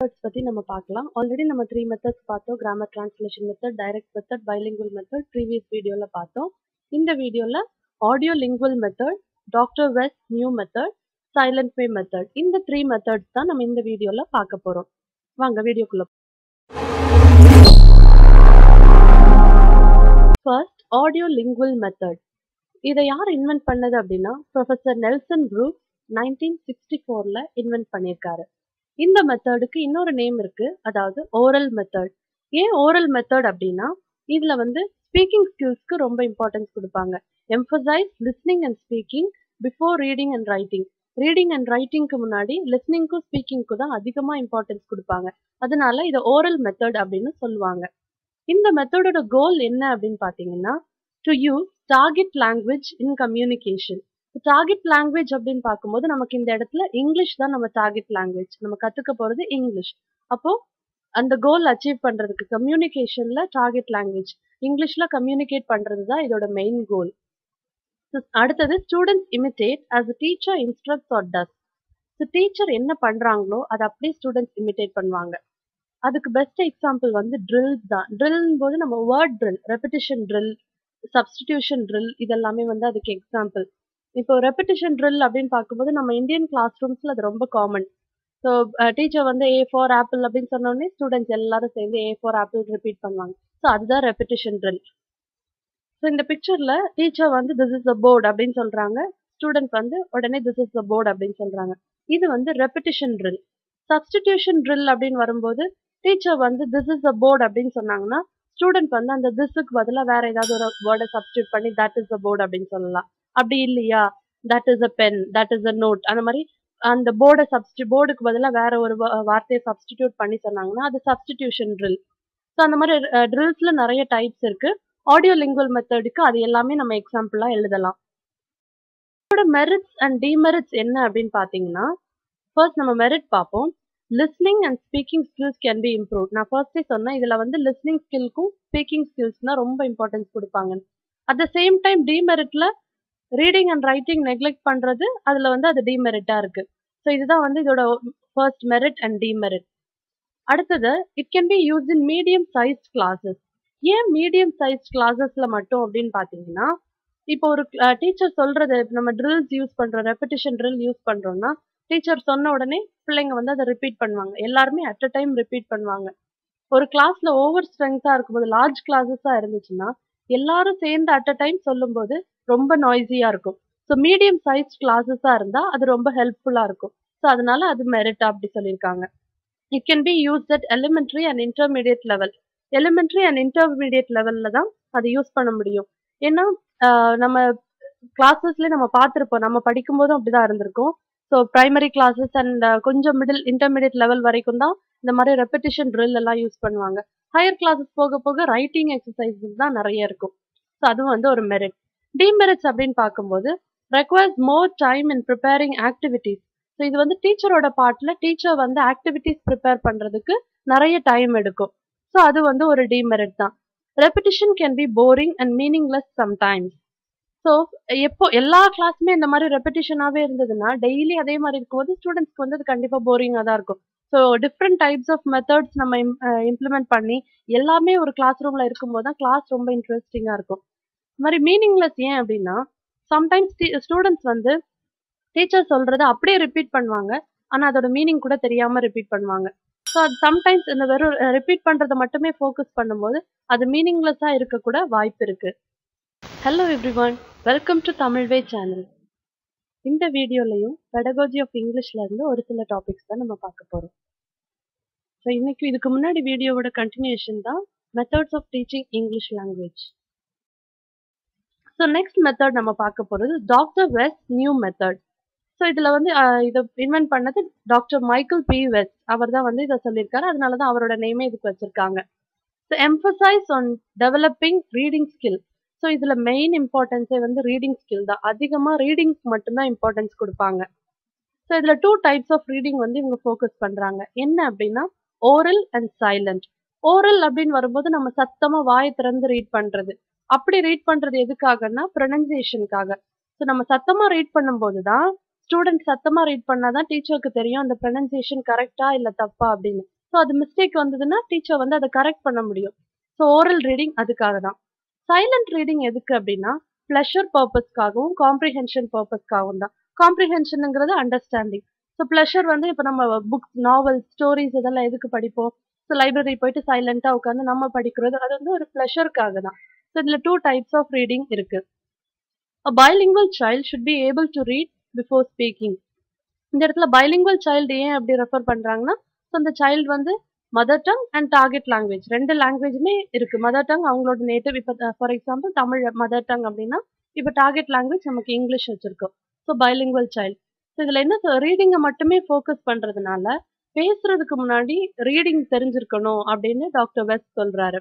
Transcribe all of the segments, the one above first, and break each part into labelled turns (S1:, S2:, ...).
S1: Methods பத்தி நம்ம பார்க்கலாம். ஆல்ரெடி நம்ம 3 மெத்தட்ஸ் பார்த்தோம். Grammar translation method, direct method, bilingual method previous வீடியோல பார்த்தோம். இந்த வீடியோல audio lingual method, doctor West new method, silent way method இந்த 3 மெத்தட்ஸ் தான் நம்ம இந்த வீடியோல பார்க்க போறோம். வாங்க வீடியோக்குள்ள ஃபர்ஸ்ட் ஆடியோ லிங்குவல் மெத்தட். இத யார் இன்வென்ட் பண்ணது அப்படின்னா ப்ரொஃபசர் நெல்சன் ப்ரூக்ஸ் 1964ல இன்வென்ட் பண்ணியிருக்காரு. இந்த மெத்தடுக்கு இன்னொரு நேம் இருக்கு. அதாவது ஓரல் மெத்தட். ஏன் ஓரல் மெத்தட் அப்படின்னா இதுல வந்து ஸ்பீக்கிங் ஸ்கில்ஸ்க்கு ரொம்ப இம்பார்ட்டன்ஸ் கொடுப்பாங்க. Emphasise listening and speaking before reading and writing. Reading and ரைட்டிங்க்கு முன்னாடி லிஸ்னிங்க்கும் ஸ்பீக்கிங்க்கும் தான் அதிகமா இம்பார்ட்டன்ஸ் கொடுப்பாங்க. அதனால இத ஓரல் மெத்தட் அப்படின்னு சொல்லுவாங்க. இந்த மெத்தடோட கோல் என்ன அப்படின்னு பார்த்தீங்கன்னா to use target language in communication. Target language அப்படின்னு பார்க்கும்போது நமக்கு இந்த இடத்துல இங்கிலீஷ் தான் நம்ம டார்கெட் லாங்குவேஜ். நம்ம கத்துக்க போறது இங்கிலீஷ். அப்போ அந்த கோல் அச்சீவ் பண்றதுக்கு கம்யூனிகேஷன்ல டார்கெட் லாங்குவேஜ் இங்கிலீஷ்ல கம்யூனிகேட் பண்றது தான் இதோட மெயின் கோல். அடுத்தது students imitate as a teacher instructs or does. So teacher என்ன பண்றாங்களோ அதை அப்படியே ஸ்டூடெண்ட்ஸ் இமிட்டேட் பண்ணுவாங்க. அதுக்கு பெஸ்ட் எக்ஸாம்பிள் வந்து ட்ரில்ஸ் தான். ட்ரில்ன் போது நம்ம word drill, repetition drill, substitution drill இதெல்லாமே வந்து அதுக்கு எக்ஸாம்பிள். இப்போ ரெப்பிட்டிஷன் ட்ரில் அப்படின்னு பார்க்கும்போது நம்ம இந்தியன் கிளாஸ் ரூம்ஸ்ல அது ரொம்ப காமன். ஸோ டீச்சர் வந்து ஏ ஃபார் ஆப்பிள் அப்படின்னு சொன்ன உடனே ஸ்டூடெண்ட்ஸ் எல்லாரும் சேர்ந்து ஏ ஃபார் ஆப்பிள் ரிப்பீட் பண்ணுவாங்க. ஸோ அதுதான் ரெப்பிட்டிஷன் ட்ரில். ஸோ இந்த பிக்சர்ல டீச்சர் வந்து திஸ் இஸ் த போர்ட் அப்படின்னு சொல்றாங்க. ஸ்டூடெண்ட் வந்து உடனே திஸ் இஸ் த போர்ட் அப்படின்னு சொல்றாங்க. இது வந்து ரெப்பிட்டிஷன் ட்ரில். சப்ஸ்டிடியூஷன் ட்ரில் அப்படின்னு வரும்போது டீச்சர் வந்து திஸ் இஸ் த போர்ட் அப்படின்னு சொன்னாங்கன்னா ஸ்டூடெண்ட் வந்து அந்த திஸ்க்கு பதிலா வேற ஏதாவது ஒரு வேர்டை சப்ஸ்டியூட் பண்ணி தட் இஸ் த போர்ட் அப்படின்னு சொல்லலாம். அப்படி இல்லையா that is a pen, that is a note அந்த மாதிரி அந்த போர்டை சப்ஸ்டி போர்டுக்கு பதிலா வேற ஒரு வார்த்தையை சப்ஸ்டிடியூட் பண்ணி சொன்னாங்கன்னா அது சப்ஸ்டிடியூஷன் ட்ரில். ஸோ அந்த மாதிரி ட்ரில்ஸ்ல நிறைய டைப்ஸ் இருக்கு. ஆடியோ லிங்குவல் மெத்தடுக்கு அது எல்லாமே நம்ம எக்ஸாம்பிளா எழுதலாம். இதோட மெரிட்ஸ் அண்ட் டிமெரிட்ஸ் என்ன அப்படின்னு பார்த்தீங்கன்னா ஃபர்ஸ்ட் நம்ம மெரிட் பார்ப்போம். Listening and speaking skills can be improve. நான் ஃபர்ஸ்டே சொன்னேன் இதுல வந்து லிஸ்னிங் ஸ்கில்க்கும் ஸ்பீக்கிங் ஸ்கில்ஸ் தான் ரொம்ப இம்பார்ட்டன்ஸ் கொடுப்பாங்க. அட் த சேம் டைம் டிமெரிட்ல ரீடிங் அண்ட் ரைட்டிங் நெக்லெக்ட் பண்றது அதுல வந்து அது டிமெரிட்டா இருக்கு. ஸோ இதுதான் வந்து இதோட ஃபர்ஸ்ட் மெரிட் அண்ட் டிமெரிட். அடுத்தது it can be use in medium sized classes. ஏன் மீடியம் சைஸ்ட் கிளாஸஸ்ல மட்டும் அப்படின்னு பார்த்தீங்கன்னா இப்போ ஒரு டீச்சர் சொல்றது நம்ம ட்ரில்ஸ் யூஸ் பண்றோம் ரெப்பிட்டிஷன் ட்ரில் யூஸ் பண்றோம்னா டீச்சர் சொன்ன உடனே பிள்ளைங்க வந்து அதை ரிப்பீட் பண்ணுவாங்க. எல்லாருமே அட் அ டைம் ரிப்பீட் பண்ணுவாங்க. ஒரு கிளாஸ்ல ஓவர் ஸ்ட்ரென்த்தா இருக்கும்போது லார்ஜ் கிளாஸஸா இருந்துச்சுன்னா எல்லாரும் சேர்ந்து அட் அ டைம் சொல்லும்போது ரொம்ப நாய்ஸியா இருக்கும். ஸோ மீடியம் சைஸ் கிளாஸஸா இருந்தா அது ரொம்ப ஹெல்ப்ஃபுல்லா இருக்கும். ஸோ அதனால அது மெரிட் அப்படி சொல்லியிருக்காங்க. It can be used at elementary and intermediate level. Elementary and intermediate லெவல்ல தான் அதை யூஸ் பண்ண முடியும். ஏன்னா நம்ம கிளாஸஸ்ல நம்ம பார்த்திருப்போம். நம்ம படிக்கும்போதும் அப்படிதான் இருந்திருக்கும். ஸோ பிரைமரி கிளாஸஸ் அண்ட் கொஞ்சம் மிடில் இன்டர்மீடியட் லெவல் வரைக்கும் தான் இந்த மாதிரி ரெப்பிட்டிஷன் ட்ரில் எல்லாம் யூஸ் பண்ணுவாங்க. ஹையர் கிளாஸஸ் போக போக ரைட்டிங் எக்ஸசைசஸ் தான் நிறைய இருக்கும். ஸோ அதுவும் வந்து ஒரு மெரிட். டிமெரிட்ஸ் அப்படின்னு பார்க்கும்போது requires more time in preparing activities. So இது வந்து டீச்சரோட பார்ட்ல டீச்சர் வந்து ஆக்டிவிட்டீஸ் ப்ரிப்பேர் பண்றதுக்கு நிறைய டைம் எடுக்கும். ஸோ அது வந்து ஒரு டிமெரிட் தான். Repetition can be boring and meaningless sometimes. So எப்போ எல்லா கிளாஸுமே இந்த மாதிரி ரெப்பிட்டிஷனாவே இருந்ததுன்னா டெய்லி அதே மாதிரி இருக்கும்போது ஸ்டூடெண்ட்ஸ்க்கு வந்து அது கண்டிப்பா போரிங்கா தான் இருக்கும். So different types of methods நம்ம இம்ப்ளிமெண்ட் பண்ணி எல்லாமே ஒரு கிளாஸ் ரூம்ல இருக்கும்போது தான் கிளாஸ் ரொம்ப இன்ட்ரெஸ்டிங்கா இருக்கும். இந்த மாதிரி மீனிங்லெஸ் ஏன் அப்படின்னா சம்டைம்ஸ் ஸ்டூடெண்ட்ஸ் வந்து டீச்சர் சொல்றத அப்படியே ரிப்பீட் பண்ணுவாங்க. ஆனா அதோட மீனிங் கூட தெரியாம ரிப்பீட் பண்ணுவாங்க. ஸோ அது சம்டைம்ஸ் இந்த வெறும் ரிப்பீட் பண்றத மட்டுமே ஃபோக்கஸ் பண்ணும்போது அது மீனிங்லெஸ்ஸா இருக்க கூட வாய்ப்பு இருக்கு. Hello everyone welcome to Tamil way channel. இந்த வீடியோலயும் பெடகாஜி ஆஃப் இங்கிலீஷ்ல இருந்து ஒரு சில டாபிக்ஸ் தான் நம்ம பார்க்க போறோம். ஸோ இன்னைக்கு இதுக்கு முன்னாடி வீடியோவோட கண்டினியூஷன் தான் methods of teaching English language. So next method நம்ம பார்க்க போறது doctor West new method. So இதுல வந்து இதை இன்வென்ட் பண்ணது டாக்டர் மைக்கேல் பி வெஸ்ட். அவர் தான் வந்து இதை சொல்லியிருக்காரு. அதனால தான் அவரோட நேமே இதுக்கு வச்சிருக்காங்க. So emphasise on developing reading skill. So இதுல மெயின் இம்பார்ட்டன்ஸே வந்து ரீடிங் ஸ்கில் தான். அதிகமா ரீடிங்க்கு மட்டும்தான் இம்பார்ட்டன்ஸ் கொடுப்பாங்க. ஸோ இதுல டூ டைப்ஸ் ஆஃப் ரீடிங் வந்து இவங்க ஃபோக்கஸ் பண்றாங்க. என்ன அப்படின்னா ஓரல் அண்ட் சைலண்ட். ஓரல் அப்படின்னு வரும்போது நம்ம சத்தமா வாயை திறந்து ரீட் பண்றது. அப்படி ரீட் பண்றது எதுக்காகன்னா ப்ரொனன்சியேஷனுக்காக. ஸோ நம்ம சத்தமா ரீட் பண்ணும்போது தான் ஸ்டூடெண்ட் சத்தமா ரீட் பண்ணாதான் டீச்சருக்கு தெரியும் அந்த ப்ரொனன்சியேஷன் கரெக்டா இல்ல தப்பா அப்படின்னு ஸோ அது மிஸ்டேக் வந்ததுன்னா டீச்சர் வந்து அதை கரெக்ட் பண்ண முடியும் ஸோ ஓரல் ரீடிங் அதுக்காக தான் சைலண்ட் ரீடிங் எதுக்கு அப்படின்னா ப்ளஷர் பர்பஸ்க்காகவும் காம்ப்ரிஹென்ஷன் பர்பஸ்க்காகவும் தான் காம்ப்ரிஹென்ஷனுங்கிறது அண்டர்ஸ்டாண்டிங் ஸோ ப்ளஷர் வந்து இப்போ நம்ம புக்ஸ் நாவல் ஸ்டோரிஸ் இதெல்லாம் எதுக்கு படிப்போம் ஸோ லைப்ரரி போயிட்டு சைலண்டாக உட்காந்து நம்ம படிக்கிறது அது வந்து ஒரு ப்ளஷருக்காக தான் ஸோ இதில் டூ டைப்ஸ் ஆஃப் ரீடிங் இருக்கு A bilingual child should be able to read before speaking. இந்த இடத்துல bilingual child ஏன் அப்படி ரெஃபர் பண்றாங்கன்னா ஸோ அந்த சைல்டு வந்து mother tongue and target language ரெண்டு லாங்குவேஜுமே இருக்கு மதர் டங் அவங்களோட நேட்டிவ் இப்போ for example Tamil mother tongue அப்படின்னா இப்போ டார்கெட் லாங்குவேஜ் நமக்கு இங்கிலீஷ் வச்சிருக்கோம் ஸோ bilingual child ஸோ இதில் என்ன ரீடிங்கை மட்டுமே ஃபோக்கஸ் பண்றதுனால பேசுறதுக்கு முன்னாடி ரீடிங் தெரிஞ்சிருக்கணும் அப்படின்னு டாக்டர் வெஸ்ட் சொல்றாரு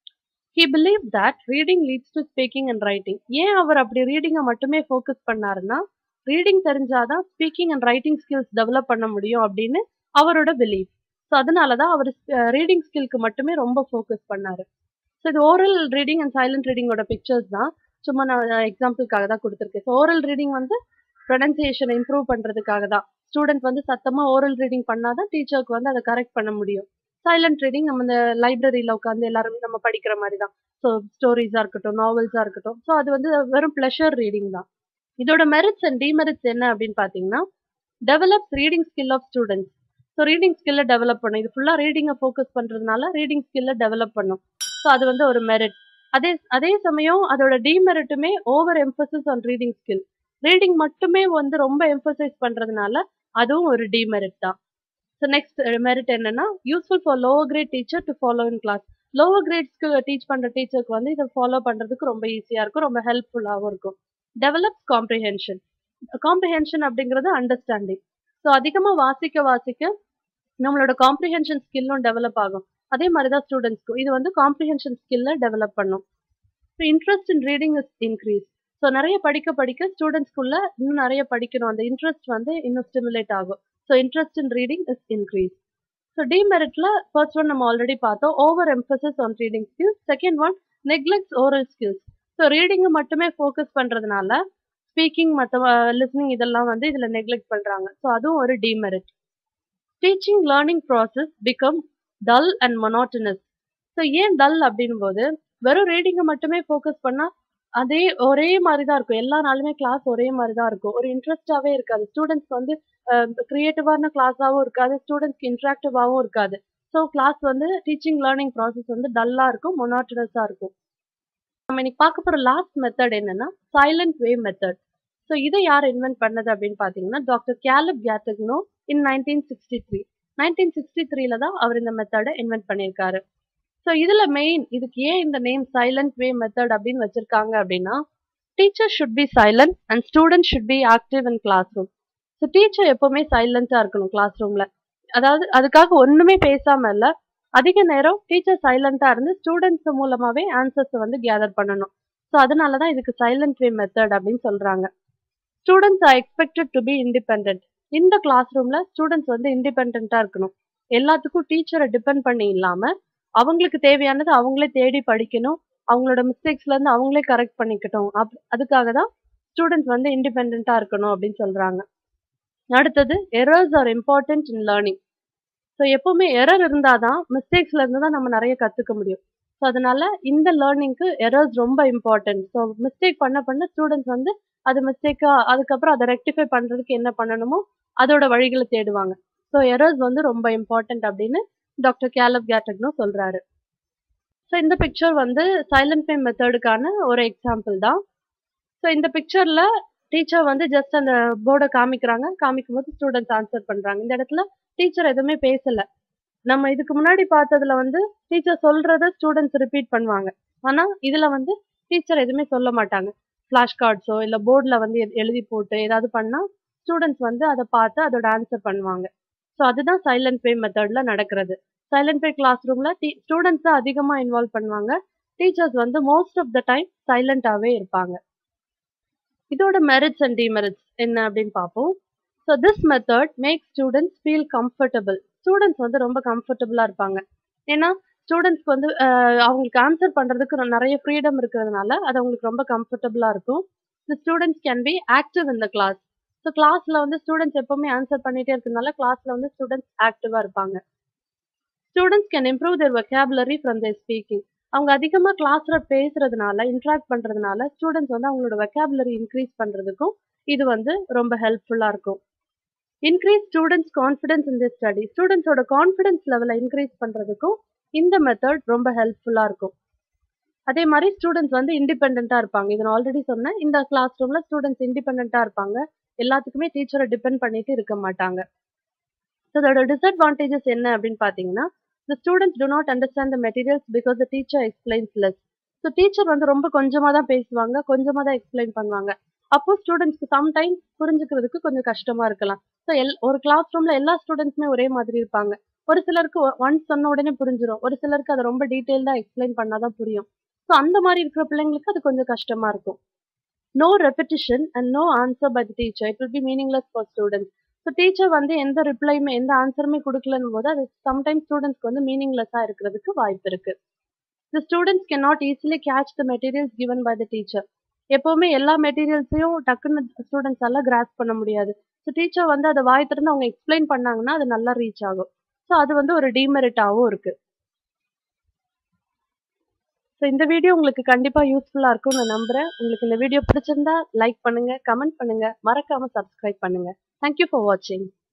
S1: he believe that reading leads to speaking and writing ஏன் அவர் அப்படி ரீடிங்கை மட்டுமே ஃபோக்கஸ் பண்ணாருன்னா ரீடிங் தெரிஞ்சாதான் speaking and writing skills develop பண்ண முடியும் அப்படின்னு அவரோட பிலீவ் ஸோ அதனால தான் அவர் ரீடிங் ஸ்கில்க்கு மட்டுமே ரொம்ப ஃபோக்கஸ் பண்ணாரு ஸோ இது ஓரல் ரீடிங் அண்ட் சைலண்ட் ரீடிங்கோட பிக்சர்ஸ் தான் சும்மா நான் எக்ஸாம்பிளுக்காக தான் கொடுத்துருக்கேன் ஸோ ஓரல் ரீடிங் வந்து ப்ரொனன்சியேஷனை இம்ப்ரூவ் பண்ணுறதுக்காக தான் ஸ்டூடெண்ட் வந்து சத்தமாக ஓரல் ரீடிங் பண்ணாதான் டீச்சருக்கு வந்து அதை கரெக்ட் பண்ண முடியும் சைலண்ட் ரீடிங் நம்ம இந்த லைப்ரரியில் உட்காந்து எல்லாருமே நம்ம படிக்கிற மாதிரி தான் ஸோ ஸ்டோரிஸாக இருக்கட்டும் நாவல்ஸாக இருக்கட்டும் ஸோ அது வந்து வெறும் ப்ளஷர் ரீடிங் தான் இதோட மெரிட்ஸ் அண்ட் டிமெரிட்ஸ் என்ன அப்படின்னு பார்த்தீங்கன்னா develops reading skill of students so reading ஸ்கில்லை டெவலப் பண்ணும் இது ஃபுல்லாக ரீடிங்கை ஃபோக்கஸ் பண்ணுறதுனால ரீடிங் ஸ்கில்லை டெவலப் பண்ணும் ஸோ அது வந்து ஒரு மெரிட் அதே அதே சமயம் அதோட டிமெரிட்டுமே over emphasis on reading skill reading மட்டுமே வந்து ரொம்ப எம்பசைஸ் பண்ணுறதுனால அதுவும் ஒரு டிமெரிட் தான் ஸோ நெக்ஸ்ட் மெரிட் என்னன்னா useful for lower grade teacher to follow in class lower கிரேட்ஸ்க்கு டீச் பண்ணுற டீச்சருக்கு வந்து இதை ஃபாலோ பண்ணுறதுக்கு ரொம்ப ஈஸியாக இருக்கும் ரொம்ப ஹெல்ப்ஃபுல்லாகவும் இருக்கும் டெவலப்ஸ் காம்ப்ரிஹென்ஷன் காம்ப்ரிஹென்ஷன் அப்படிங்கிறது அண்டர்ஸ்டாண்டிங் ஸோ அதிகமாக வாசிக்க வாசிக்க நம்மளோட காம்ப்ரிஹென்ஷன் ஸ்கில்லும் டெவலப் ஆகும் அதே மாதிரி தான் ஸ்டூடெண்ட்ஸ்க்கும் இது வந்து காம்ப்ரிஹென்ஷன் ஸ்கில்லை டெவலப் பண்ணும் so interest in reading is increase so நிறைய படிக்க படிக்க ஸ்டூடெண்ட்ஸ்குள்ள இன்னும் நிறைய படிக்கணும் அந்த இன்ட்ரெஸ்ட் வந்து இன்னும் ஸ்டிமுலேட் ஆகும் so interest in reading is increase so டிமெரிட்ல ஃபர்ஸ்ட் ஒன் நம்ம ஆல்ரெடி பார்த்தோம் over emphasis on reading skills second one neglects oral skills so ரீடிங்கை மட்டுமே ஃபோக்கஸ் பண்ணுறதுனால ஸ்பீக்கிங் மற்ற லிஸ்னிங் இதெல்லாம் வந்து இதில் நெக்லெக்ட் பண்ணுறாங்க ஸோ அதுவும் ஒரு demerit teaching learning process become dull and monotonous so ஏன் டல் அப்படின் போது வெறும் ரீடிங்கை மட்டுமே ஃபோக்கஸ் பண்ணால் அதே ஒரே மாதிரி தான் இருக்கும் எல்லா நாளுமே கிளாஸ் ஒரே மாதிரி தான் இருக்கும் ஒரு இன்ட்ரெஸ்டாகவே இருக்காது ஸ்டூடெண்ட்ஸ் வந்து க்ரியேட்டிவான கிளாஸாகவும் இருக்காது ஸ்டூடெண்ட்ஸ்க்கு இன்ட்ராக்டிவாகவும் இருக்காது ஸோ கிளாஸ் வந்து டீச்சிங் லேர்னிங் ப்ராசஸ் வந்து டல்லாக இருக்கும் மொனாட்டனஸாக இருக்கும் நம்ம இன்னைக்கு பார்க்க போகிற லாஸ்ட் மெத்தட் என்னன்னா சைலண்ட் வே மெத்தட் ஸோ இதை யார் இன்வென்ட் பண்ணது அப்படின்னு பார்த்தீங்கன்னா doctor Caleb Gattegno in nineteen sixty three nineteen sixty த்ரீல தான் அவர் இந்த மெத்தடை இன்வென்ட் பண்ணியிருக்காரு ஸோ இதுல மெயின் இதுக்கு ஏன் இந்த நேம் சைலண்ட் வே மெத்தட் அப்படின்னு வச்சிருக்காங்க அப்படின்னா teacher should be silent and student should be active in class room so teacher எப்பவுமே சைலண்டா இருக்கணும் கிளாஸ் ரூம்ல அதாவது அதுக்காக ஒண்ணுமே பேசாம இல்ல அதிக நேரம் டீச்சர் சைலண்டா இருந்து ஸ்டூடெண்ட்ஸ் மூலமாவே ஆன்சர்ஸ் வந்து கேதர் பண்ணணும் ஸோ அதனால தான் இதுக்கு சைலண்ட் வே மெத்தட் அப்படின்னு சொல்றாங்க students are expected to be independent இந்த கிளாஸ் ரூம்ல ஸ்டூடெண்ட்ஸ் வந்து இண்டிபெண்டா இருக்கணும் எல்லாத்துக்கும் டீச்சரை டிபெண்ட் பண்ணி இல்லாம அவங்களுக்கு தேவையானது அவங்களே தேடி படிக்கணும் அவங்களோட மிஸ்டேக்ஸ்ல இருந்து அவங்களே கரெக்ட் பண்ணிக்கட்டும் அப் அதுக்காக தான் ஸ்டூடெண்ட்ஸ் வந்து இண்டிபெண்டா இருக்கணும் அப்படின்னு சொல்றாங்க அடுத்தது errors are important in learning so எப்பவுமே எரர் இருந்தாதான் மிஸ்டேக்ஸ்ல இருந்து தான் நம்ம நிறைய கத்துக்க முடியும் ஸோ அதனால இந்த லேர்னிங்க்கு எரர்ஸ் ரொம்ப இம்பார்ட்டன்ட் ஸோ மிஸ்டேக் பண்ண பண்ண ஸ்டூடெண்ட்ஸ் வந்து அது மிஸ்டேக்கா அதுக்கப்புறம் அதை ரெக்டிஃபை பண்றதுக்கு என்ன பண்ணணுமோ அதோட வழிகளை தேடுவாங்க ஸோ எரர்ஸ் வந்து ரொம்ப இம்பார்ட்டன்ட் அப்படின்னு டாக்டர் கேலப் கேட்டக்னோ சொல்றாரு ஸோ இந்த பிக்சர் வந்து சைலண்ட் பே மெத்தடுக்கான ஒரு எக்ஸாம்பிள் தான் ஸோ இந்த பிக்சர்ல டீச்சர் வந்து ஜஸ்ட் அந்த போர்டை காமிக்கிறாங்க காமிக்கும் போது ஸ்டூடெண்ட்ஸ் ஆன்சர் பண்றாங்க இந்த இடத்துல டீச்சர் எதுவுமே பேசல நம்ம இதுக்கு முன்னாடி பார்த்ததுல வந்து டீச்சர் சொல்றத ஸ்டூடெண்ட்ஸ் ரிப்பீட் பண்ணுவாங்க ஆனா இதுல வந்து டீச்சர் எதுவுமே சொல்ல மாட்டாங்க ஃபிளாஷ் கார்ட்ஸோ இல்ல போர்டில் வந்து எழுதி போட்டு ஏதாவது பண்ணா ஸ்டூடெண்ட்ஸ் வந்து அதை பார்த்து அதோட ஆன்சர் பண்ணுவாங்க ஸோ அதுதான் சைலண்ட் பே மெத்தட்ல நடக்கிறது சைலண்ட் பே கிளாஸ் ரூம்ல ஸ்டூடெண்ட்ஸ் தான் அதிகமாக இன்வால்வ் பண்ணுவாங்க டீச்சர்ஸ் வந்து மோஸ்ட் ஆஃப் த டைம் சைலண்டாகவே இருப்பாங்க இதோட மெரிட்ஸ் அண்ட் டிமெரிட்ஸ் என்ன அப்படின்னு பார்ப்போம் so this method make students feel comfortable students வந்து ரொம்ப கம்ஃபர்டபுளாக இருப்பாங்க ஏன்னா ஸ்டூடெண்ட்ஸ்க்கு வந்து அவங்களுக்கு ஆன்சர் பண்ணுறதுக்கு நிறைய ஃப்ரீடம் இருக்கிறதுனால அது அவங்களுக்கு ரொம்ப கம்ஃபர்டபுளாக இருக்கும் the students can be active in the class so கிளாஸ்ல வந்து ஸ்டூடெண்ட்ஸ் எப்பவுமே ஆன்சர் பண்ணிட்டே இருக்கிறதுனால கிளாஸ்ல வந்து ஸ்டூடெண்ட்ஸ் ஆக்டிவா இருப்பாங்க students can improve their vocabulary from their speaking அவங்க அதிகமா கிளாஸ்ல பேசுறதுனால இன்ட்ராக்ட் பண்றதுனால ஸ்டூடெண்ட்ஸ் வந்து அவங்களோட வெக்காபுலரி இன்க்ரீஸ் பண்றதுக்கும் இது வந்து ரொம்ப ஹெல்ப்ஃபுல்லா இருக்கும் increase students confidence in the study ஸ்டூடெண்ட்ஸோட கான்ஃபிடன்ஸ் லெவலை இன்க்ரீஸ் பண்றதுக்கும் இந்த மெத்தட் ரொம்ப ஹெல்ப்ஃபுல்லா இருக்கும் அதே மாதிரி ஸ்டூடெண்ட்ஸ் வந்து இண்டிபெண்டா இருப்பாங்க இதை நான் ஆல்ரெடி சொன்னேன் இந்த கிளாஸ் ரூம்ல ஸ்டூடெண்ட்ஸ் இண்டிபெண்டா இருப்பாங்க எல்லாத்துக்குமே டீச்சரை டிபெண்ட் பண்ணிட்டு இருக்க மாட்டாங்க ஸோ அதோட டிஸ்அட்வான்டேஜஸ் என்ன அப்படின்னு பார்த்தீங்கன்னா the students do not understand the materials because the teacher explains less so teacher வந்து ரொம்ப கொஞ்சமாக தான் பேசுவாங்க கொஞ்சமாக தான் எக்ஸ்பிளைன் பண்ணுவாங்க அப்போ ஸ்டூடெண்ட்ஸ்க்கு சம்டைம்ஸ் புரிஞ்சுக்கிறதுக்கு கொஞ்சம் கஷ்டமா இருக்கலாம் ஸோ எல் ஒரு கிளாஸ் ரூம்ல எல்லா ஸ்டூடெண்ட்ஸுமே ஒரே மாதிரி இருப்பாங்க ஒரு சிலருக்கு ஒன்ஸ் சொன்ன உடனே புரிஞ்சிடும் ஒரு சிலருக்கு அதை ரொம்ப டீட்டெயில்டாக எக்ஸ்பிளைன் பண்ணாதான் புரியும் ஸோ அந்த மாதிரி இருக்கிற பிள்ளைங்களுக்கு அது கொஞ்சம் கஷ்டமா இருக்கும் no repetition and no answer by the teacher it will be meaningless for students so teacher வந்து எந்த ரிப்ளையுமே எந்த ஆன்சருமே கொடுக்கலன்னு போது அது சம்டைம்ஸ் ஸ்டூடெண்ட்ஸ்க்கு வந்து மீனிங்லெஸ்ஸாக இருக்கிறதுக்கு வாய்ப்பு இருக்கு the students can not easily catch the materials given by the teacher எப்போவுமே எல்லா மெட்டீரியல்ஸையும் டக்குன்னு ஸ்டூடெண்ட்ஸ் எல்லாம் கிராஸ் பண்ண முடியாது ஸோ டீச்சர் வந்து அதை வாய் திறந்து அவங்க எக்ஸ்பிளைன் பண்ணாங்கன்னா அது நல்லா ரீச் ஆகும் ஸோ அது வந்து ஒரு டிமெரிட்டாகவும் இருக்கு ஸோ இந்த வீடியோ உங்களுக்கு கண்டிப்பாக யூஸ்ஃபுல்லாக இருக்கும்னு நான் நம்புறேன் உங்களுக்கு இந்த வீடியோ பிடிச்சிருந்தா லைக் பண்ணுங்க கமெண்ட் பண்ணுங்க மறக்காம சப்ஸ்கிரைப் பண்ணுங்க தேங்க்யூ ஃபார் வாட்சிங்